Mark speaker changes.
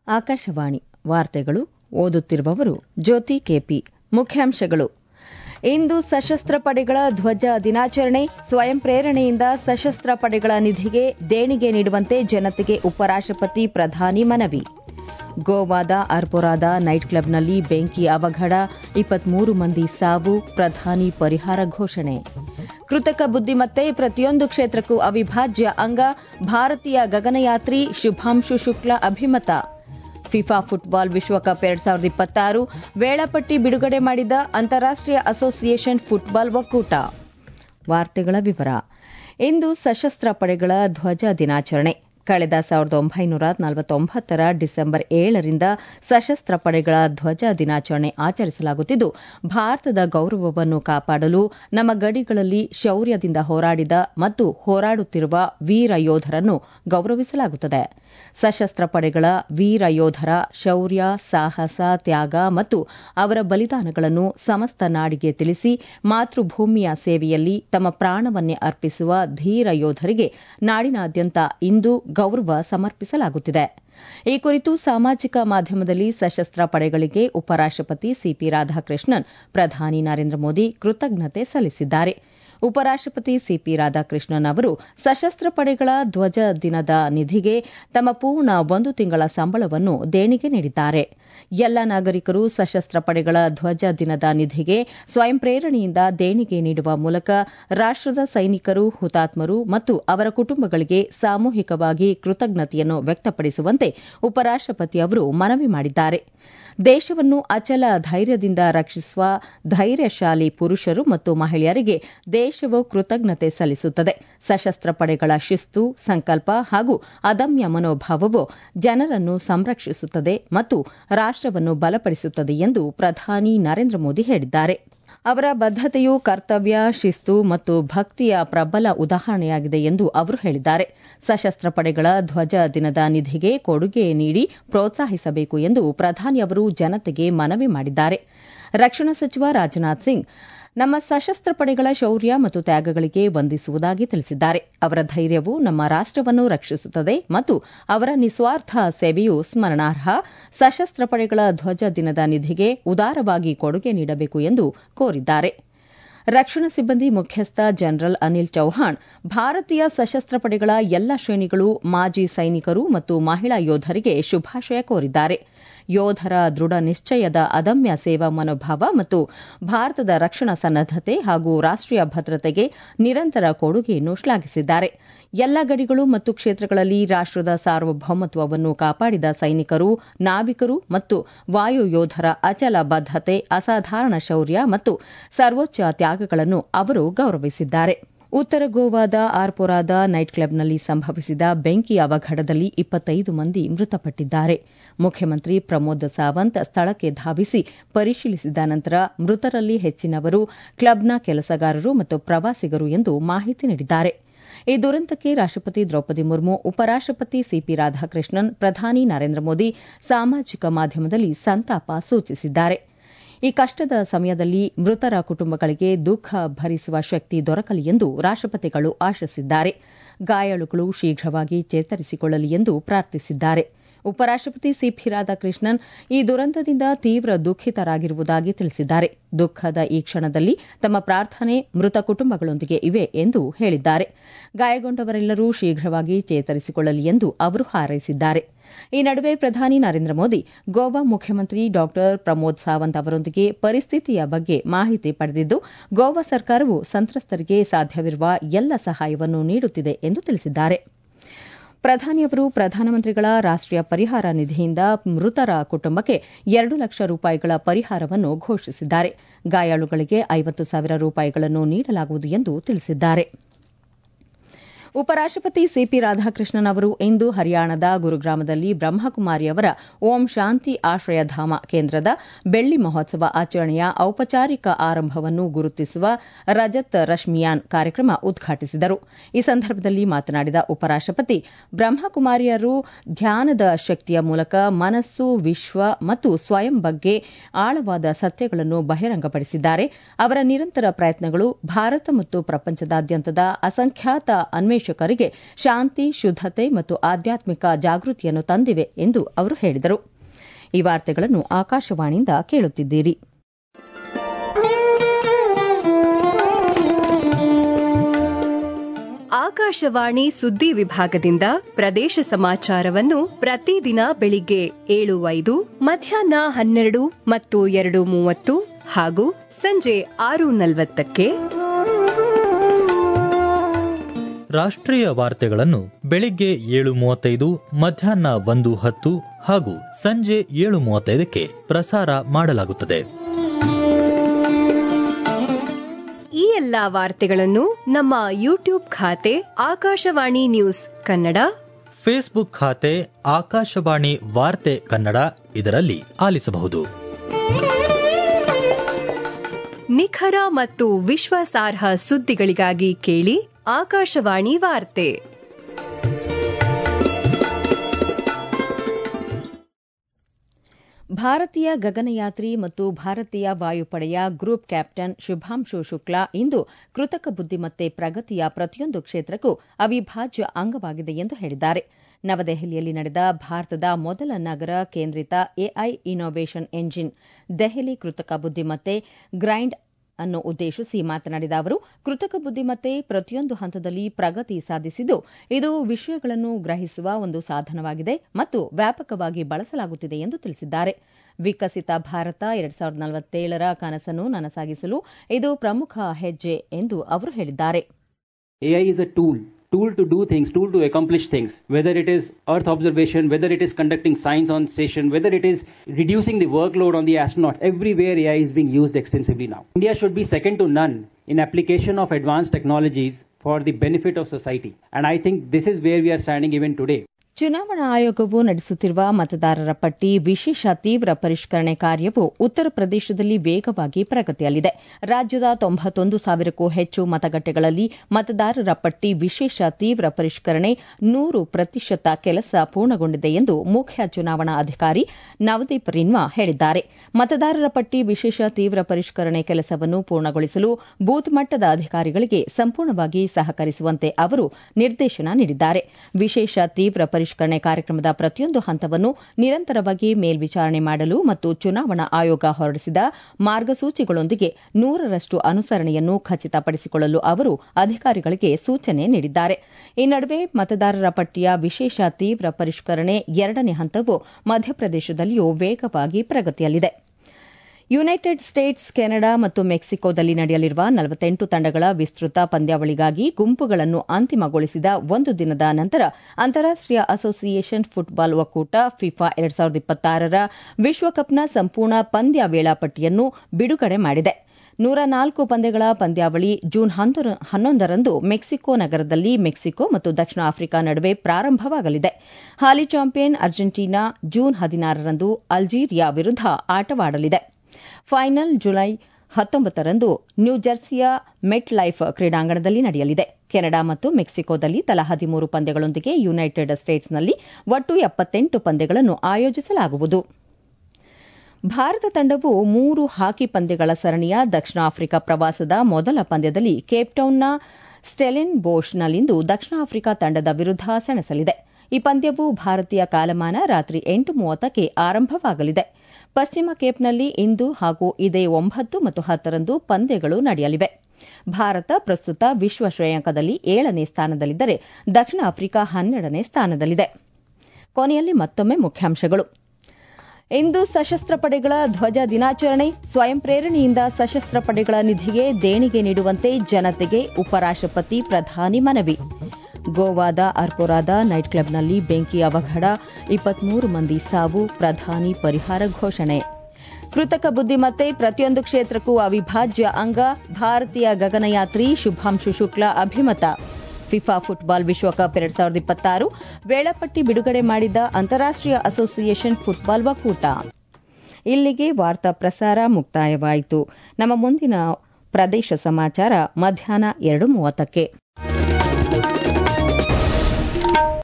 Speaker 1: ಆಕಾಶವಾಣಿ ವಾರ್ತೆಗಳು ಓದುತ್ತಿರುವವರು ಜ್ಯೋತಿ ಕೆಪಿ ಮುಖ್ಯಾಂಶಗಳು ಇಂದು ಸಶಸ್ತ್ರ ಪಡೆಗಳ ಧ್ವಜ ದಿನಾಚರಣೆ ಸ್ವಯಂ ಪ್ರೇರಣೆಯಿಂದ ಸಶಸ್ತ್ರ ಪಡೆಗಳ ನಿಧಿಗೆ ದೇಣಿಗೆ ನೀಡುವಂತೆ ಜನತೆಗೆ ಉಪರಾಷ್ಟಪತಿ ಪ್ರಧಾನಿ ಮನವಿ ಗೋವಾದ ಅರ್ಪೊರಾದ ನೈಟ್ ಕ್ಲಬ್ನಲ್ಲಿ ಬೆಂಕಿ ಅವಘಡ ಇಪ್ಪತ್ಮೂರು ಮಂದಿ ಸಾವು ಪ್ರಧಾನಿ ಪರಿಹಾರ ಘೋಷಣೆ ಕೃತಕ ಬುದ್ದಿಮತ್ತೆ ಪ್ರತಿಯೊಂದು ಕ್ಷೇತ್ರಕ್ಕೂ ಅವಿಭಾಜ್ಯ ಅಂಗ ಭಾರತೀಯ ಗಗನಯಾತ್ರಿ ಶುಭಾಂಶು ಶುಕ್ಲಾ ಅಭಿಮತ ಫಿಫಾ ಫುಟ್ಬಾಲ್ ವಿಶ್ವಕಪ್ ಎರಡ್ ಸಾವಿರದ ಇಪ್ಪತ್ತಾರು ವೇಳಾಪಟ್ಟಿ ಬಿಡುಗಡೆ ಮಾಡಿದ ಅಂತಾರಾಷ್ಟೀಯ ಅಸೋಸಿಯೇಷನ್ ಫುಟ್ಬಾಲ್ ಒಕ್ಕೂಟ ವಾರ್ತೆಗಳ ವಿವರ ಇಂದು ಸಶಸ್ತ್ರ ಪಡೆಗಳ ಧ್ವಜ ದಿನಾಚರಣೆ ಕಳೆದ ಸಾವಿರದ ಒಂಬೈನೂರ ನಲವತ್ತೊಂಬತ್ತರ ಡಿಸೆಂಬರ್ ಏಳರಿಂದ ಸಶಸ್ತ್ರ ಪಡೆಗಳ ಧ್ವಜ ದಿನಾಚರಣೆ ಆಚರಿಸಲಾಗುತ್ತಿದ್ದು ಭಾರತದ ಗೌರವವನ್ನು ಕಾಪಾಡಲು ನಮ್ಮ ಗಡಿಗಳಲ್ಲಿ ಶೌರ್ಯದಿಂದ ಹೋರಾಡಿದ ಮತ್ತು ಹೋರಾಡುತ್ತಿರುವ ವೀರ ಯೋಧರನ್ನು ಗೌರವಿಸಲಾಗುತ್ತದೆ ಸಶಸ್ತ್ರ ಪಡೆಗಳ ವೀರ ಯೋಧರ ಶೌರ್ಯ ಸಾಹಸ ತ್ಯಾಗ ಮತ್ತು ಅವರ ಬಲಿದಾನಗಳನ್ನು ಸಮಸ್ತ ನಾಡಿಗೆ ತಿಳಿಸಿ ಮಾತೃಭೂಮಿಯ ಸೇವೆಯಲ್ಲಿ ತಮ್ಮ ಪ್ರಾಣವನ್ನೇ ಅರ್ಪಿಸುವ ಧೀರ ಯೋಧರಿಗೆ ನಾಡಿನಾದ್ಯಂತ ಇಂದು ಗೌರವ ಸಮರ್ಪಿಸಲಾಗುತ್ತಿದೆ ಈ ಕುರಿತು ಸಾಮಾಜಿಕ ಮಾಧ್ಯಮದಲ್ಲಿ ಸಶಸ್ತ್ರ ಪಡೆಗಳಿಗೆ ಉಪರಾಷ್ಟಪತಿ ಸಿಪಿ ರಾಧಾಕೃಷ್ಣನ್ ಪ್ರಧಾನಿ ನರೇಂದ್ರ ಮೋದಿ ಕೃತಜ್ಞತೆ ಸಲ್ಲಿಸಿದ್ದಾರೆ ಉಪರಾಷ್ಟಪತಿ ಸಿಪಿ ರಾಧಾಕೃಷ್ಣನ್ ಅವರು ಸಶಸ್ತ್ರ ಪಡೆಗಳ ಧ್ವಜ ದಿನದ ನಿಧಿಗೆ ತಮ್ಮ ಪೂರ್ಣ ಒಂದು ತಿಂಗಳ ಸಂಬಳವನ್ನು ದೇಣಿಗೆ ನೀಡಿದ್ದಾರೆ ಎಲ್ಲ ನಾಗರಿಕರು ಸಶಸ್ತ್ರ ಪಡೆಗಳ ಧ್ವಜ ದಿನದ ನಿಧಿಗೆ ಸ್ವಯಂ ಪ್ರೇರಣೆಯಿಂದ ದೇಣಿಗೆ ನೀಡುವ ಮೂಲಕ ರಾಷ್ಟದ ಸೈನಿಕರು ಹುತಾತ್ಮರು ಮತ್ತು ಅವರ ಕುಟುಂಬಗಳಿಗೆ ಸಾಮೂಹಿಕವಾಗಿ ಕೃತಜ್ಞತೆಯನ್ನು ವ್ಯಕ್ತಪಡಿಸುವಂತೆ ಉಪರಾಷ್ಟಪತಿ ಅವರು ಮನವಿ ಮಾಡಿದ್ದಾರೆ ದೇಶವನ್ನು ಅಚಲ ಧೈರ್ಯದಿಂದ ರಕ್ಷಿಸುವ ಧೈರ್ಯಶಾಲಿ ಪುರುಷರು ಮತ್ತು ಮಹಿಳೆಯರಿಗೆ ದೇಶವು ಕೃತಜ್ಞತೆ ಸಲ್ಲಿಸುತ್ತದೆ ಸಶಸ್ತ್ರ ಪಡೆಗಳ ಶಿಸ್ತು ಸಂಕಲ್ಪ ಹಾಗೂ ಅದಮ್ಯ ಮನೋಭಾವವು ಜನರನ್ನು ಸಂರಕ್ಷಿಸುತ್ತದೆ ಮತ್ತು ರಾಷ್ಟವನ್ನು ಬಲಪಡಿಸುತ್ತದೆ ಎಂದು ಪ್ರಧಾನಿ ನರೇಂದ್ರ ಮೋದಿ ಹೇಳಿದ್ದಾರೆ ಅವರ ಬದ್ದತೆಯು ಕರ್ತವ್ಯ ಶಿಸ್ತು ಮತ್ತು ಭಕ್ತಿಯ ಪ್ರಬಲ ಉದಾಹರಣೆಯಾಗಿದೆ ಎಂದು ಅವರು ಹೇಳಿದ್ದಾರೆ ಸಶಸ್ತ್ರ ಪಡೆಗಳ ಧ್ವಜ ದಿನದ ನಿಧಿಗೆ ಕೊಡುಗೆ ನೀಡಿ ಪ್ರೋತ್ಸಾಹಿಸಬೇಕು ಎಂದು ಪ್ರಧಾನಿ ಅವರು ಜನತೆಗೆ ಮನವಿ ಮಾಡಿದ್ದಾರೆ ರಕ್ಷಣಾ ಸಚಿವ ರಾಜನಾಥ್ ಸಿಂಗ್ ನಮ್ಮ ಸಶಸ್ತ್ರ ಪಡೆಗಳ ಶೌರ್ಯ ಮತ್ತು ತ್ಯಾಗಗಳಿಗೆ ವಂದಿಸುವುದಾಗಿ ತಿಳಿಸಿದ್ದಾರೆ ಅವರ ಧೈರ್ಯವು ನಮ್ಮ ರಾಷ್ಟವನ್ನು ರಕ್ಷಿಸುತ್ತದೆ ಮತ್ತು ಅವರ ನಿಸ್ವಾರ್ಥ ಸೇವೆಯು ಸ್ಮರಣಾರ್ಹ ಸಶಸ್ತ್ರ ಪಡೆಗಳ ಧ್ವಜ ದಿನದ ನಿಧಿಗೆ ಉದಾರವಾಗಿ ಕೊಡುಗೆ ನೀಡಬೇಕು ಎಂದು ಕೋರಿದ್ದಾರೆ ರಕ್ಷಣಾ ಸಿಬ್ಬಂದಿ ಮುಖ್ಯಸ್ಥ ಜನರಲ್ ಅನಿಲ್ ಚೌಹಾಣ್ ಭಾರತೀಯ ಸಶಸ್ತ್ರ ಪಡೆಗಳ ಎಲ್ಲ ಶ್ರೇಣಿಗಳು ಮಾಜಿ ಸೈನಿಕರು ಮತ್ತು ಮಹಿಳಾ ಯೋಧರಿಗೆ ಶುಭಾಶಯ ಕೋರಿದ್ದಾರೆ ಯೋಧರ ದೃಢ ನಿಶ್ಚಯದ ಅದಮ್ಯ ಸೇವಾ ಮನೋಭಾವ ಮತ್ತು ಭಾರತದ ರಕ್ಷಣಾ ಸನ್ನದ್ದತೆ ಹಾಗೂ ರಾಷ್ಟೀಯ ಭದ್ರತೆಗೆ ನಿರಂತರ ಕೊಡುಗೆಯನ್ನು ಶ್ಲಾಘಿಸಿದ್ದಾರೆ ಎಲ್ಲ ಗಡಿಗಳು ಮತ್ತು ಕ್ಷೇತ್ರಗಳಲ್ಲಿ ರಾಷ್ಟದ ಸಾರ್ವಭೌಮತ್ವವನ್ನು ಕಾಪಾಡಿದ ಸೈನಿಕರು ನಾವಿಕರು ಮತ್ತು ವಾಯು ಯೋಧರ ಅಚಲ ಬದ್ದತೆ ಅಸಾಧಾರಣ ಶೌರ್ಯ ಮತ್ತು ಸರ್ವೋಚ್ಚ ತ್ಯಾಗಗಳನ್ನು ಅವರು ಗೌರವಿಸಿದ್ದಾರೆ ಉತ್ತರ ಗೋವಾದ ಆರ್ಪೊರಾದ ನೈಟ್ ಕ್ಲಬ್ನಲ್ಲಿ ಸಂಭವಿಸಿದ ಬೆಂಕಿ ಅವಘಡದಲ್ಲಿ ಇಪ್ಪತ್ತೈದು ಮಂದಿ ಮೃತಪಟ್ಟಿದ್ದಾರೆ ಮುಖ್ಯಮಂತ್ರಿ ಪ್ರಮೋದ್ ಸಾವಂತ್ ಸ್ಥಳಕ್ಕೆ ಧಾವಿಸಿ ಪರಿಶೀಲಿಸಿದ ನಂತರ ಮೃತರಲ್ಲಿ ಹೆಚ್ಚಿನವರು ಕ್ಲಬ್ನ ಕೆಲಸಗಾರರು ಮತ್ತು ಪ್ರವಾಸಿಗರು ಎಂದು ಮಾಹಿತಿ ನೀಡಿದ್ದಾರೆ ಈ ದುರಂತಕ್ಕೆ ರಾಷ್ಟಪತಿ ದ್ರೌಪದಿ ಮುರ್ಮು ಉಪರಾಷ್ಟಪತಿ ಸಿಪಿ ರಾಧಾಕೃಷ್ಣನ್ ಪ್ರಧಾನಿ ನರೇಂದ್ರ ಮೋದಿ ಸಾಮಾಜಿಕ ಮಾಧ್ಯಮದಲ್ಲಿ ಸಂತಾಪ ಸೂಚಿಸಿದ್ದಾರೆ ಈ ಕಷ್ಟದ ಸಮಯದಲ್ಲಿ ಮೃತರ ಕುಟುಂಬಗಳಿಗೆ ದುಃಖ ಭರಿಸುವ ಶಕ್ತಿ ದೊರಕಲಿ ಎಂದು ರಾಷ್ಟಪತಿಗಳು ಆಶಿಸಿದ್ದಾರೆ ಗಾಯಾಳುಗಳು ಶೀಘ್ರವಾಗಿ ಚೇತರಿಸಿಕೊಳ್ಳಲಿ ಎಂದು ಪ್ರಾರ್ಥಿಸಿದ್ದಾರೆ ಉಪರಾಷ್ಟಪತಿ ಸಿಪಿ ರಾಧಾಕೃಷ್ಣನ್ ಈ ದುರಂತದಿಂದ ತೀವ್ರ ದುಃಖಿತರಾಗಿರುವುದಾಗಿ ತಿಳಿಸಿದ್ದಾರೆ ದುಃಖದ ಈ ಕ್ಷಣದಲ್ಲಿ ತಮ್ಮ ಪ್ರಾರ್ಥನೆ ಮೃತ ಕುಟುಂಬಗಳೊಂದಿಗೆ ಇವೆ ಎಂದು ಹೇಳಿದ್ದಾರೆ ಗಾಯಗೊಂಡವರೆಲ್ಲರೂ ಶೀಘ್ರವಾಗಿ ಚೇತರಿಸಿಕೊಳ್ಳಲಿ ಎಂದು ಅವರು ಹಾರೈಸಿದ್ದಾರೆ ಈ ನಡುವೆ ಪ್ರಧಾನಿ ನರೇಂದ್ರ ಮೋದಿ ಗೋವಾ ಮುಖ್ಯಮಂತ್ರಿ ಡಾ ಪ್ರಮೋದ್ ಸಾವಂತ್ ಅವರೊಂದಿಗೆ ಪರಿಸ್ಥಿತಿಯ ಬಗ್ಗೆ ಮಾಹಿತಿ ಪಡೆದಿದ್ದು ಗೋವಾ ಸರ್ಕಾರವು ಸಂತ್ರಸ್ತರಿಗೆ ಸಾಧ್ಯವಿರುವ ಎಲ್ಲ ಸಹಾಯವನ್ನು ನೀಡುತ್ತಿದೆ ಎಂದು ತಿಳಿಸಿದ್ದಾರೆ ಪ್ರಧಾನಿಯವರು ಪ್ರಧಾನಮಂತ್ರಿಗಳ ರಾಷ್ಟೀಯ ಪರಿಹಾರ ನಿಧಿಯಿಂದ ಮೃತರ ಕುಟುಂಬಕ್ಕೆ ಎರಡು ಲಕ್ಷ ರೂಪಾಯಿಗಳ ಪರಿಹಾರವನ್ನು ಘೋಷಿಸಿದ್ದಾರೆ ಗಾಯಾಳುಗಳಿಗೆ ಐವತ್ತು ಸಾವಿರ ರೂಪಾಯಿಗಳನ್ನು ನೀಡಲಾಗುವುದು ಎಂದು ತಿಳಿಸಿದ್ದಾರೆ ಉಪರಾಷ್ಟಪತಿ ಸಿಪಿ ರಾಧಾಕೃಷ್ಣನ್ ಅವರು ಇಂದು ಹರಿಯಾಣದ ಗುರುಗ್ರಾಮದಲ್ಲಿ ಬ್ರಹ್ಮಕುಮಾರಿ ಅವರ ಓಂ ಶಾಂತಿ ಆಶ್ರಯಧಾಮ ಕೇಂದ್ರದ ಬೆಳ್ಳಿ ಮಹೋತ್ಸವ ಆಚರಣೆಯ ಔಪಚಾರಿಕ ಆರಂಭವನ್ನು ಗುರುತಿಸುವ ರಜತ್ ರಶ್ಮಿಯಾನ್ ಕಾರ್ಯಕ್ರಮ ಉದ್ಘಾಟಿಸಿದರು ಈ ಸಂದರ್ಭದಲ್ಲಿ ಮಾತನಾಡಿದ ಉಪರಾಷ್ಟಪತಿ ಬ್ರಹ್ಮಕುಮಾರಿಯರು ಧ್ಯಾನದ ಶಕ್ತಿಯ ಮೂಲಕ ಮನಸ್ಸು ವಿಶ್ವ ಮತ್ತು ಸ್ವಯಂ ಬಗ್ಗೆ ಆಳವಾದ ಸತ್ಯಗಳನ್ನು ಬಹಿರಂಗಪಡಿಸಿದ್ದಾರೆ ಅವರ ನಿರಂತರ ಪ್ರಯತ್ನಗಳು ಭಾರತ ಮತ್ತು ಪ್ರಪಂಚದಾದ್ಯಂತದ ಅಸಂಖ್ಯಾತ ಅನ್ವೇಷ ಅನ್ವೇಷಕರಿಗೆ ಶಾಂತಿ ಶುದ್ದತೆ ಮತ್ತು ಆಧ್ಯಾತ್ಮಿಕ ಜಾಗೃತಿಯನ್ನು ತಂದಿವೆ ಎಂದು ಅವರು ಹೇಳಿದರು ಈ ವಾರ್ತೆಗಳನ್ನು ಆಕಾಶವಾಣಿಯಿಂದ ಕೇಳುತ್ತಿದ್ದೀರಿ
Speaker 2: ಆಕಾಶವಾಣಿ ಸುದ್ದಿ ವಿಭಾಗದಿಂದ ಪ್ರದೇಶ ಸಮಾಚಾರವನ್ನು ಪ್ರತಿದಿನ ಬೆಳಿಗ್ಗೆ ಏಳು ಐದು ಮಧ್ಯಾಹ್ನ ಹನ್ನೆರಡು ಮತ್ತು ಎರಡು ಮೂವತ್ತು ಹಾಗೂ ಸಂಜೆ ಆರು ನಲವತ್ತಕ್ಕೆ
Speaker 3: ರಾಷ್ಟ್ರೀಯ ವಾರ್ತೆಗಳನ್ನು ಬೆಳಿಗ್ಗೆ ಏಳು ಮೂವತ್ತೈದು ಮಧ್ಯಾಹ್ನ ಒಂದು ಹತ್ತು ಹಾಗೂ ಸಂಜೆ ಏಳು ಮೂವತ್ತೈದಕ್ಕೆ ಪ್ರಸಾರ ಮಾಡಲಾಗುತ್ತದೆ
Speaker 2: ಈ ಎಲ್ಲಾ ವಾರ್ತೆಗಳನ್ನು ನಮ್ಮ ಯೂಟ್ಯೂಬ್ ಖಾತೆ ಆಕಾಶವಾಣಿ ನ್ಯೂಸ್ ಕನ್ನಡ
Speaker 3: ಫೇಸ್ಬುಕ್ ಖಾತೆ ಆಕಾಶವಾಣಿ ವಾರ್ತೆ ಕನ್ನಡ ಇದರಲ್ಲಿ ಆಲಿಸಬಹುದು
Speaker 2: ನಿಖರ ಮತ್ತು ವಿಶ್ವಾಸಾರ್ಹ ಸುದ್ದಿಗಳಿಗಾಗಿ ಕೇಳಿ ಆಕಾಶವಾಣಿ ವಾರ್ತೆ
Speaker 1: ಭಾರತೀಯ ಗಗನಯಾತ್ರಿ ಮತ್ತು ಭಾರತೀಯ ವಾಯುಪಡೆಯ ಗ್ರೂಪ್ ಕ್ಯಾಪ್ಟನ್ ಶುಭಾಂಶು ಶುಕ್ಲಾ ಇಂದು ಕೃತಕ ಬುದ್ದಿಮತ್ತೆ ಪ್ರಗತಿಯ ಪ್ರತಿಯೊಂದು ಕ್ಷೇತ್ರಕ್ಕೂ ಅವಿಭಾಜ್ಯ ಅಂಗವಾಗಿದೆ ಎಂದು ಹೇಳಿದ್ದಾರೆ ನವದೆಹಲಿಯಲ್ಲಿ ನಡೆದ ಭಾರತದ ಮೊದಲ ನಗರ ಕೇಂದ್ರಿತ ಎಐ ಇನ್ನೋವೇಷನ್ ಎಂಜಿನ್ ದೆಹಲಿ ಕೃತಕ ಬುದ್ದಿಮತ್ತೆ ಗ್ರೈಂಡ್ ಅನ್ನು ಉದ್ದೇಶಿಸಿ ಮಾತನಾಡಿದ ಅವರು ಕೃತಕ ಬುದ್ದಿಮತ್ತೆ ಪ್ರತಿಯೊಂದು ಹಂತದಲ್ಲಿ ಪ್ರಗತಿ ಸಾಧಿಸಿದ್ದು ಇದು ವಿಷಯಗಳನ್ನು ಗ್ರಹಿಸುವ ಒಂದು ಸಾಧನವಾಗಿದೆ ಮತ್ತು ವ್ಯಾಪಕವಾಗಿ ಬಳಸಲಾಗುತ್ತಿದೆ ಎಂದು ತಿಳಿಸಿದ್ದಾರೆ ವಿಕಸಿತ ಭಾರತ ಎರಡ್ ಸಾವಿರದ ನಲವತ್ತೇಳರ ಕನಸನ್ನು ನನಸಾಗಿಸಲು ಇದು ಪ್ರಮುಖ ಹೆಜ್ಜೆ ಎಂದು ಅವರು ಹೇಳಿದ್ದಾರೆ
Speaker 4: AI is a tool, tool to do things, tool to accomplish things. Whether it is Earth observation, whether it is conducting science on station, whether it is reducing the workload on the astronauts, everywhere AI is being used extensively now. India should be second to none in application of advanced technologies for the benefit of society. And I think this is where we are standing even today.
Speaker 1: ಚುನಾವಣಾ ಆಯೋಗವು ನಡೆಸುತ್ತಿರುವ ಮತದಾರರ ಪಟ್ಟಿ ವಿಶೇಷ ತೀವ್ರ ಪರಿಷ್ಕರಣೆ ಕಾರ್ಯವು ಉತ್ತರ ಪ್ರದೇಶದಲ್ಲಿ ವೇಗವಾಗಿ ಪ್ರಗತಿಯಲ್ಲಿದೆ ರಾಜ್ಯದ ತೊಂಬತ್ತೊಂದು ಸಾವಿರಕ್ಕೂ ಹೆಚ್ಚು ಮತಗಟ್ಟೆಗಳಲ್ಲಿ ಮತದಾರರ ಪಟ್ಟಿ ವಿಶೇಷ ತೀವ್ರ ಪರಿಷ್ಕರಣೆ ನೂರು ಪ್ರತಿಶತ ಕೆಲಸ ಪೂರ್ಣಗೊಂಡಿದೆ ಎಂದು ಮುಖ್ಯ ಚುನಾವಣಾ ಅಧಿಕಾರಿ ನವದೀಪ್ ರಿನ್ವಾ ಹೇಳಿದ್ದಾರೆ ಮತದಾರರ ಪಟ್ಟಿ ವಿಶೇಷ ತೀವ್ರ ಪರಿಷ್ಕರಣೆ ಕೆಲಸವನ್ನು ಪೂರ್ಣಗೊಳಿಸಲು ಬೂತ್ ಮಟ್ಟದ ಅಧಿಕಾರಿಗಳಿಗೆ ಸಂಪೂರ್ಣವಾಗಿ ಸಹಕರಿಸುವಂತೆ ಅವರು ನಿರ್ದೇಶನ ನೀಡಿದ್ದಾರೆ ವಿಶೇಷ ತೀವ್ರ ಪರಿಷ್ಕರಣೆ ಕಾರ್ಯಕ್ರಮದ ಪ್ರತಿಯೊಂದು ಹಂತವನ್ನು ನಿರಂತರವಾಗಿ ಮೇಲ್ವಿಚಾರಣೆ ಮಾಡಲು ಮತ್ತು ಚುನಾವಣಾ ಆಯೋಗ ಹೊರಡಿಸಿದ ಮಾರ್ಗಸೂಚಿಗಳೊಂದಿಗೆ ನೂರರಷ್ಟು ಅನುಸರಣೆಯನ್ನು ಖಚಿತಪಡಿಸಿಕೊಳ್ಳಲು ಅವರು ಅಧಿಕಾರಿಗಳಿಗೆ ಸೂಚನೆ ನೀಡಿದ್ದಾರೆ ಈ ನಡುವೆ ಮತದಾರರ ಪಟ್ಟಿಯ ವಿಶೇಷ ತೀವ್ರ ಪರಿಷ್ಕರಣೆ ಎರಡನೇ ಹಂತವು ಮಧ್ಯಪ್ರದೇಶದಲ್ಲಿಯೂ ವೇಗವಾಗಿ ಪ್ರಗತಿಯಲ್ಲಿದೆ ಯುನೈಟೆಡ್ ಸ್ಟೇಟ್ಸ್ ಕೆನಡಾ ಮತ್ತು ಮೆಕ್ಸಿಕೋದಲ್ಲಿ ನಡೆಯಲಿರುವ ನಲವತ್ತೆಂಟು ತಂಡಗಳ ವಿಸ್ತೃತ ಪಂದ್ಯಾವಳಿಗಾಗಿ ಗುಂಪುಗಳನ್ನು ಅಂತಿಮಗೊಳಿಸಿದ ಒಂದು ದಿನದ ನಂತರ ಅಂತಾರಾಷ್ಟೀಯ ಅಸೋಸಿಯೇಷನ್ ಫುಟ್ಬಾಲ್ ಒಕ್ಕೂಟ ಫಿಫಾ ಎರಡ್ ಸಾವಿರದ ಇಪ್ಪತ್ತಾರರ ವಿಶ್ವಕಪ್ನ ಸಂಪೂರ್ಣ ಪಂದ್ಯ ವೇಳಾಪಟ್ಟಿಯನ್ನು ಬಿಡುಗಡೆ ಮಾಡಿದೆ ನೂರ ನಾಲ್ಕು ಪಂದ್ಯಗಳ ಪಂದ್ಯಾವಳಿ ಜೂನ್ ಹನ್ನೊಂದರಂದು ಮೆಕ್ಸಿಕೋ ನಗರದಲ್ಲಿ ಮೆಕ್ಸಿಕೋ ಮತ್ತು ದಕ್ಷಿಣ ಆಫ್ರಿಕಾ ನಡುವೆ ಪ್ರಾರಂಭವಾಗಲಿದೆ ಹಾಲಿ ಚಾಂಪಿಯನ್ ಅರ್ಜೆಂಟೀನಾ ಜೂನ್ ಹದಿನಾರರಂದು ಅಲ್ಜೀರಿಯಾ ವಿರುದ್ಧ ಆಟವಾಡಲಿದೆ ಫೈನಲ್ ಜುಲೈ ಹತ್ತೊಂಬತ್ತರಂದು ನ್ಯೂಜೆರ್ಸಿಯ ಮೆಟ್ ಲೈಫ್ ಕ್ರೀಡಾಂಗಣದಲ್ಲಿ ನಡೆಯಲಿದೆ ಕೆನಡಾ ಮತ್ತು ಮೆಕ್ಸಿಕೋದಲ್ಲಿ ತಲಾ ಹದಿಮೂರು ಪಂದ್ಯಗಳೊಂದಿಗೆ ಯುನೈಟೆಡ್ ಸ್ಟೇಟ್ಸ್ನಲ್ಲಿ ಒಟ್ಟು ಎಪ್ಪತ್ತೆಂಟು ಪಂದ್ಯಗಳನ್ನು ಆಯೋಜಿಸಲಾಗುವುದು ಭಾರತ ತಂಡವು ಮೂರು ಹಾಕಿ ಪಂದ್ಯಗಳ ಸರಣಿಯ ದಕ್ಷಿಣ ಆಫ್ರಿಕಾ ಪ್ರವಾಸದ ಮೊದಲ ಪಂದ್ಯದಲ್ಲಿ ಕೇಪ್ಟೌನ್ನ ಸ್ಟೆಲಿನ್ ಬೋಷ್ನಲ್ಲಿಂದು ದಕ್ಷಿಣ ಆಫ್ರಿಕಾ ತಂಡದ ವಿರುದ್ಧ ಸೆಣಸಲಿದೆ ಈ ಪಂದ್ಯವು ಭಾರತೀಯ ಕಾಲಮಾನ ರಾತ್ರಿ ಎಂಟು ಮೂವತ್ತಕ್ಕೆ ಆರಂಭವಾಗಲಿದೆ ಪಶ್ಚಿಮ ಕೇಪ್ನಲ್ಲಿ ಇಂದು ಹಾಗೂ ಇದೇ ಒಂಬತ್ತು ಮತ್ತು ಹತ್ತರಂದು ಪಂದ್ಯಗಳು ನಡೆಯಲಿವೆ ಭಾರತ ಪ್ರಸ್ತುತ ವಿಶ್ವ ಶ್ರೇಯಾಂಕದಲ್ಲಿ ಏಳನೇ ಸ್ಥಾನದಲ್ಲಿದ್ದರೆ ದಕ್ಷಿಣ ಆಫ್ರಿಕಾ ಹನ್ನೆರಡನೇ ಸ್ಥಾನದಲ್ಲಿದೆ ಕೊನೆಯಲ್ಲಿ ಮತ್ತೊಮ್ಮೆ ಮುಖ್ಯಾಂಶಗಳು ಇಂದು ಸಶಸ್ತ್ರ ಪಡೆಗಳ ಧ್ವಜ ದಿನಾಚರಣೆ ಸ್ವಯಂ ಪ್ರೇರಣೆಯಿಂದ ಸಶಸ್ತ್ರ ಪಡೆಗಳ ನಿಧಿಗೆ ದೇಣಿಗೆ ನೀಡುವಂತೆ ಜನತೆಗೆ ಉಪರಾಷ್ಟಪತಿ ಪ್ರಧಾನಿ ಮನವಿ ಗೋವಾದ ಅರ್ಪೋರಾದ ನೈಟ್ ಕ್ಲಬ್ನಲ್ಲಿ ಬೆಂಕಿ ಅವಘಡ ಇಪ್ಪತ್ಮೂರು ಮಂದಿ ಸಾವು ಪ್ರಧಾನಿ ಪರಿಹಾರ ಘೋಷಣೆ ಕೃತಕ ಬುದ್ದಿಮತ್ತೆ ಪ್ರತಿಯೊಂದು ಕ್ಷೇತ್ರಕ್ಕೂ ಅವಿಭಾಜ್ಯ ಅಂಗ ಭಾರತೀಯ ಗಗನಯಾತ್ರಿ ಶುಭಾಂಶು ಶುಕ್ಲಾ ಅಭಿಮತ ಫಿಫಾ ಫುಟ್ಬಾಲ್ ವಿಶ್ವಕಪ್ ಎರಡ್ ಸಾವಿರದ ಇಪ್ಪತ್ತಾರು ವೇಳಾಪಟ್ಟಿ ಬಿಡುಗಡೆ ಮಾಡಿದ ಅಂತಾರಾಷ್ಟೀಯ ಅಸೋಸಿಯೇಷನ್ ಫುಟ್ಬಾಲ್ ಒಕ್ಕೂಟ ಇಲ್ಲಿಗೆ ವಾರ್ತಾ ಪ್ರಸಾರ ಮುಕ್ತಾಯವಾಯಿತು ನಮ್ಮ ಮುಂದಿನ ಪ್ರದೇಶ ಸಮಾಚಾರ ಮಧ್ಯಾಹ್ನ ಎರಡು ಮೂವತ್ತಕ್ಕೆ